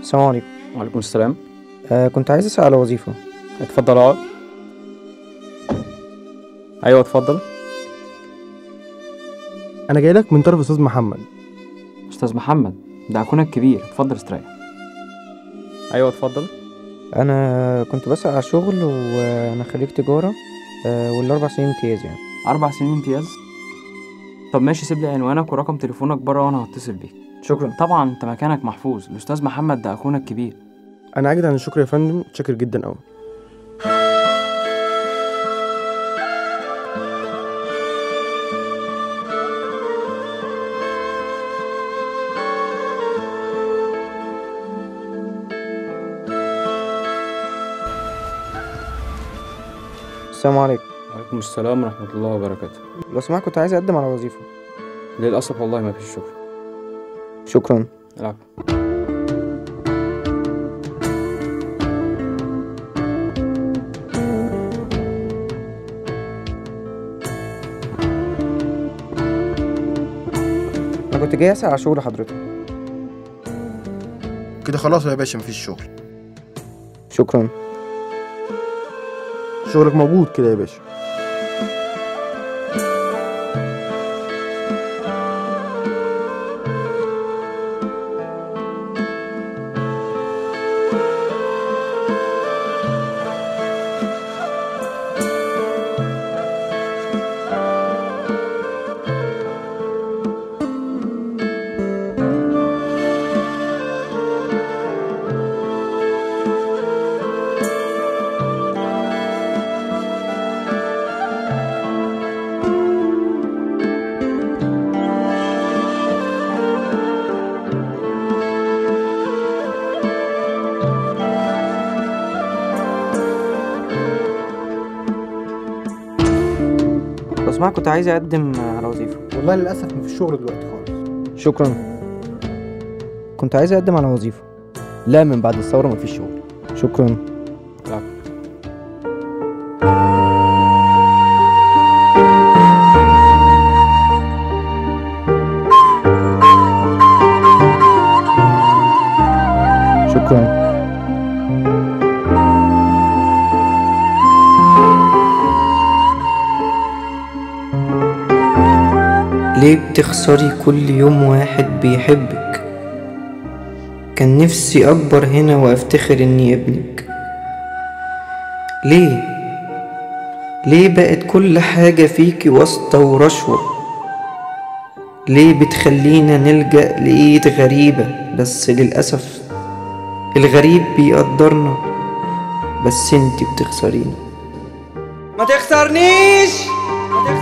السلام عليكم وعليكم السلام آه كنت عايز اسال على وظيفه اتفضل اقعد ايوه اتفضل انا جاي لك من طرف استاذ محمد استاذ محمد ده اخونا الكبير اتفضل استريح ايوه اتفضل انا كنت بسال على شغل وانا خريج تجاره آه والاربع سنين امتياز يعني اربع سنين امتياز طب ماشي سيب لي عنوانك ورقم تليفونك بره وانا هتصل بيك شكرا طبعا انت مكانك محفوظ الاستاذ محمد ده اخونا الكبير انا عاجز عن الشكر يا فندم متشكر جدا قوي السلام عليكم وعليكم السلام ورحمه الله وبركاته لو سمحت كنت عايز اقدم على وظيفه للاسف والله ما فيش شغل شكرا العفو انا كنت جاي اسال على شغل حضرتك كده خلاص يا باشا مفيش شغل شكرا شغلك موجود كده يا باشا لو سمحت كنت عايز اقدم على وظيفه والله للاسف مفيش شغل دلوقتي خالص شكرا كنت عايز اقدم على وظيفه لا من بعد الثورة مفيش شغل شكرا العفو شكرا ليه بتخسري كل يوم واحد بيحبك كان نفسي أكبر هنا وأفتخر إني ابنك ليه ليه بقت كل حاجة فيكي واسطة ورشوة ليه بتخلينا نلجأ لإيد غريبة بس للأسف الغريب بيقدرنا بس انتي بتخسرينا ما تخسرنيش ما